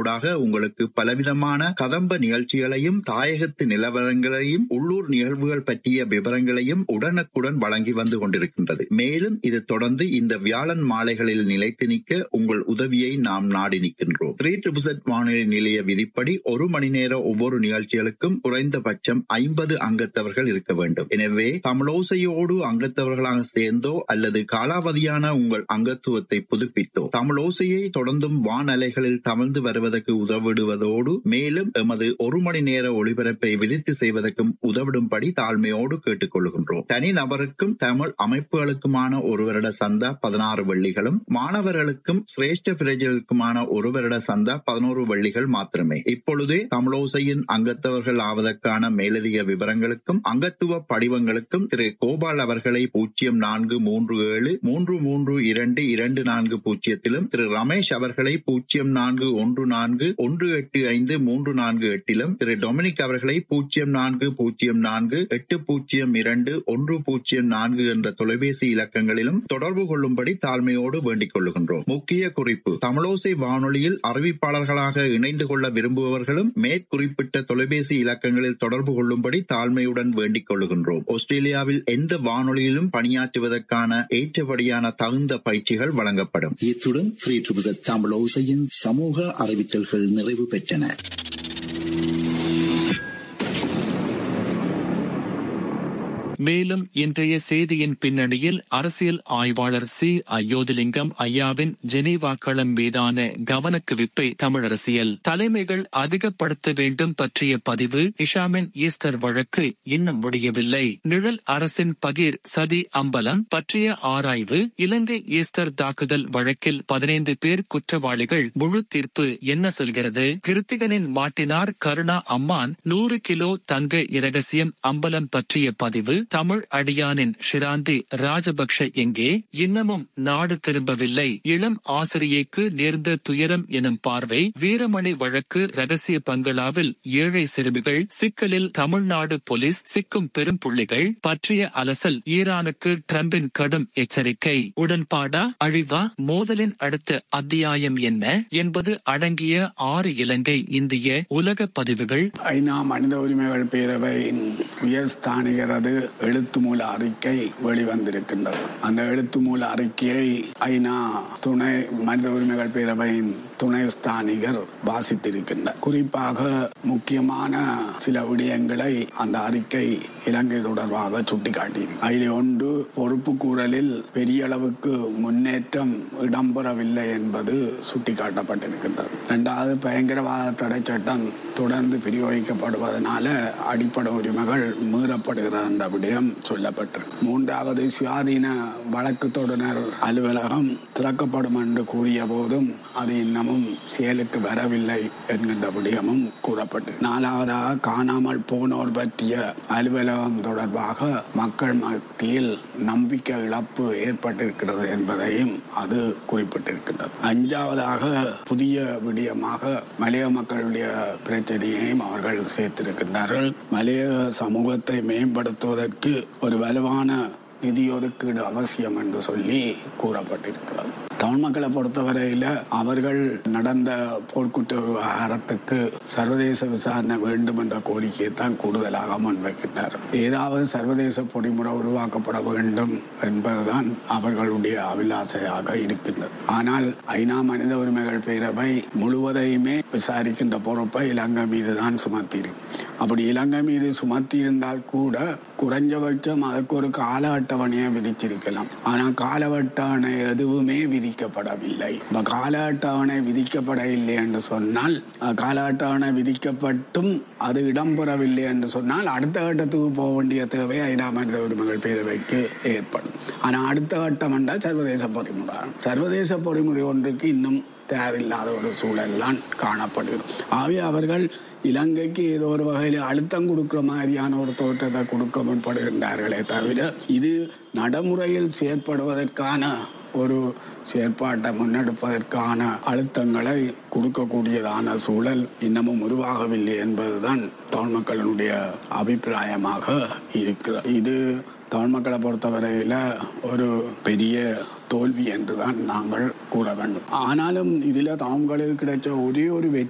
ஊடாக உங்களுக்கு பலவிதமான கதம்ப நிகழ்ச்சிகளையும் தாயகத்து நிலவரங்களையும் உள்ளூர் நிகழ்வுகள் பற்றிய விவரங்களையும் உடனுக்குடன் வழங்கி வந்து கொண்டிருக்கின்றது மேலும் இது தொடர்ந்து இந்த வியாழன் மாலைகளில் நிலைத்து நிற்க உங்கள் உதவியை நாம் நாடி நிற்கின்றோம் த்ரீ ட்ரிபிசெட் வானொலி நிலைய விதிப்படி ஒரு மணி நேர ஒவ்வொரு நிகழ்ச்சிகளுக்கும் குறைந்தபட்சம் ஐம்பது அங்கத்தவர்கள் இருக்க வேண்டும் எனவே தமிழோசையோடு அங்கத்தவர்களாக சேர்ந்தோ அல்லது காலாவதியான உங்கள் அங்கத்துவத்தை புதுப்பித்தோ தமிழோசையை தொடர்ந்தும் வானலைகளில் தவழ்ந்து வருவதற்கு உதவிடுவதோடு மேலும் எமது ஒரு மணி நேர ஒளிபரப்பை விரித்து செய்வதற்கும் உதவிடும்படி தாழ்மையோடு கேட்டுக்கொள்கின்றோம் தனி நபருக்கும் தமிழ் அமைப்புகளுக்குமான ஒரு வருட சந்தா பதினாறு வெள்ளிகளும் மாணவர்களுக்கும் சிரேஷ்ட பிரஜர்களுக்குமான ஒரு வருட சந்தா பதினோரு வெள்ளிகள் மாத்திரமே இப்பொழுதே தமிழோசையின் அங்கத்தவர்கள் ஆவதற்கான மேலதிக விவரங்களுக்கும் அங்கத்துவ படிவங்களுக்கும் திரு கோபால் அவர்களை பூஜ்ஜியம் நான்கு மூன்று ஏழு மூன்று மூன்று இரண்டு இரண்டு நான்கு பூஜ்ஜியத்திலும் திரு ரமேஷ் அவர்களை பூஜ்ஜியம் நான்கு ஒன்று நான்கு ஒன்று எட்டு ஐந்து மூன்று நான்கு எட்டிலும் திரு டொமினிக் அவர்களை பூஜ்ஜியம் நான்கு பூஜ்ஜியம் நான்கு எட்டு பூஜ்ஜியம் இரண்டு ஒன்று பூஜ்ஜியம் நான்கு என்ற தொலைபேசி இலக்கங்களிலும் தொடர்பு கொள்ளும்படி தாழ்மையோடு வேண்டிக் கொள்ளுகின்றோம் முக்கிய குறிப்பு தமிழோசை வானொலியில் அறிவிப்பாளர்களாக இணைந்து கொள்ள விரும்புபவர்களும் மேற்குறிப்பிட்ட தொலைபேசி இலக்கங்களில் தொடர்பு கொள்ளும்படி தாழ்மையுடன் வேண்டிக் கொள்ளுகின்றோம் ஆஸ்திரேலியாவில் எந்த வானொலியிலும் பணியாற்றுவதற்கான ஏற்றபடியான தகுந்த பயிற்சிகள் வழங்கப்படும் இத்துடன் த்ரீ ட்ரிபிள் தமிழ் ஓசையின் சமூக அறிவித்தல்கள் நிறைவு பெற்றன மேலும் இன்றைய செய்தியின் பின்னணியில் அரசியல் ஆய்வாளர் சி அயோதிலிங்கம் ஐயாவின் ஜெனீவா களம் மீதான கவனக்குவிப்பை தமிழரசியல் தலைமைகள் அதிகப்படுத்த வேண்டும் பற்றிய பதிவு இஷாமின் ஈஸ்டர் வழக்கு இன்னும் முடியவில்லை நிழல் அரசின் பகீர் சதி அம்பலம் பற்றிய ஆராய்வு இலங்கை ஈஸ்டர் தாக்குதல் வழக்கில் பதினைந்து பேர் குற்றவாளிகள் முழு தீர்ப்பு என்ன சொல்கிறது கிருத்திகனின் மாட்டினார் கருணா அம்மான் நூறு கிலோ தங்க இரகசியம் அம்பலம் பற்றிய பதிவு தமிழ் அடியானின் ஷிராந்தி ராஜபக்ஷ எங்கே இன்னமும் நாடு திரும்பவில்லை இளம் ஆசிரியைக்கு நேர்ந்த துயரம் எனும் பார்வை வீரமணி வழக்கு ரகசிய பங்களாவில் ஏழை சிறுமிகள் சிக்கலில் தமிழ்நாடு போலீஸ் சிக்கும் பெரும் புள்ளிகள் பற்றிய அலசல் ஈரானுக்கு டிரம்பின் கடும் எச்சரிக்கை உடன்பாடா அழிவா மோதலின் அடுத்த அத்தியாயம் என்ன என்பது அடங்கிய ஆறு இலங்கை இந்திய உலக பதிவுகள் ஐநா மனித உரிமைகள் பேரவையின் உயர்ஸ்தானிகரது எழுத்து மூல அறிக்கை வெளிவந்திருக்கின்றது அந்த எழுத்து மூல அறிக்கையை ஐநா துணை மனித உரிமைகள் பேரவையின் துணை ஸ்தானிகர் வாசித்திருக்கின்றார் குறிப்பாக முக்கியமான சில விடயங்களை அந்த அறிக்கை இலங்கை தொடர்பாக சுட்டிக்காட்டி அதில் ஒன்று பொறுப்பு கூறலில் பெரிய அளவுக்கு முன்னேற்றம் இடம்பெறவில்லை என்பது சுட்டிக்காட்டப்பட்டிருக்கின்றது இரண்டாவது பயங்கரவாத தடை சட்டம் தொடர்ந்து பிரயோகிக்கப்படுவதனால அடிப்படை உரிமைகள் மீறப்படுகிற என்ற விடயம் சொல்லப்பட்டிருக்கு மூன்றாவது சுயாதீன வழக்கு தொடர் அலுவலகம் திறக்கப்படும் என்று கூறிய போதும் அது இன்னமும் செயலுக்கு வரவில்லை என்கின்ற விடயமும் கூறப்பட்டிருக்கு நாலாவதாக காணாமல் போனோர் பற்றிய அலுவலகம் தொடர்பாக மக்கள் மத்தியில் நம்பிக்கை இழப்பு ஏற்பட்டிருக்கிறது என்பதையும் அது குறிப்பிட்டிருக்கின்றது அஞ்சாவதாக புதிய விடயமாக மலைய மக்களுடைய பிரச்சனையையும் அவர்கள் சேர்த்திருக்கின்றார்கள் மலைய சமூகத்தை மேம்படுத்துவதற்கு ஒரு வலுவான நிதி ஒதுக்கீடு அவசியம் என்று சொல்லி கூறப்பட்டிருக்கிறது தமிழ் மக்களை பொறுத்தவரையில் அவர்கள் நடந்த போர்க்குற்ற விவகாரத்துக்கு சர்வதேச விசாரணை வேண்டும் என்ற கோரிக்கையை தான் கூடுதலாக முன்வைக்கின்றனர் ஏதாவது சர்வதேச பொறிமுறை உருவாக்கப்பட வேண்டும் என்பதுதான் அவர்களுடைய அபிலாசையாக இருக்கின்றது ஆனால் ஐநா மனித உரிமைகள் பேரவை முழுவதையுமே விசாரிக்கின்ற பொறுப்பை இலங்கை மீது தான் சுமத்தியிருக்கு அப்படி இலங்கை மீது சுமத்தி இருந்தால் கூட குறைஞ்சபட்சம் அதற்கு ஒரு கால அட்டவணையை விதிச்சிருக்கலாம் ஆனால் கால அட்டவணை எதுவுமே விதிக்கப்படவில்லை இப்போ கால அட்டவணை விதிக்கப்படவில்லை என்று சொன்னால் கால அட்டவணை விதிக்கப்பட்டும் அது இடம்பெறவில்லை என்று சொன்னால் அடுத்த கட்டத்துக்கு போக வேண்டிய தேவை ஐநா மனித உரிமைகள் பேரவைக்கு ஏற்படும் ஆனால் அடுத்த கட்டம் என்றால் சர்வதேச பொறிமுறை சர்வதேச பொறிமுறை ஒன்றுக்கு இன்னும் தேவையில்லாத ஒரு சூழல்லாம் காணப்படுகிறது ஆகவே அவர்கள் இலங்கைக்கு ஏதோ ஒரு வகையில் அழுத்தம் கொடுக்குற மாதிரியான ஒரு தோற்றத்தை கொடுக்க முற்படுகின்றார்களே தவிர இது நடைமுறையில் செயற்படுவதற்கான ஒரு செயற்பாட்டை முன்னெடுப்பதற்கான அழுத்தங்களை கொடுக்கக்கூடியதான சூழல் இன்னமும் உருவாகவில்லை என்பதுதான் தமிழ் மக்களினுடைய அபிப்பிராயமாக இருக்கிறது இது தமிழ் மக்களை பொறுத்தவரையில் ஒரு பெரிய தோல்வி என்றுதான் நாங்கள் கூற வேண்டும் ஆனாலும் இதில் தமிழ்களுக்கு கிடைச்ச ஒரே ஒரு வெற்றி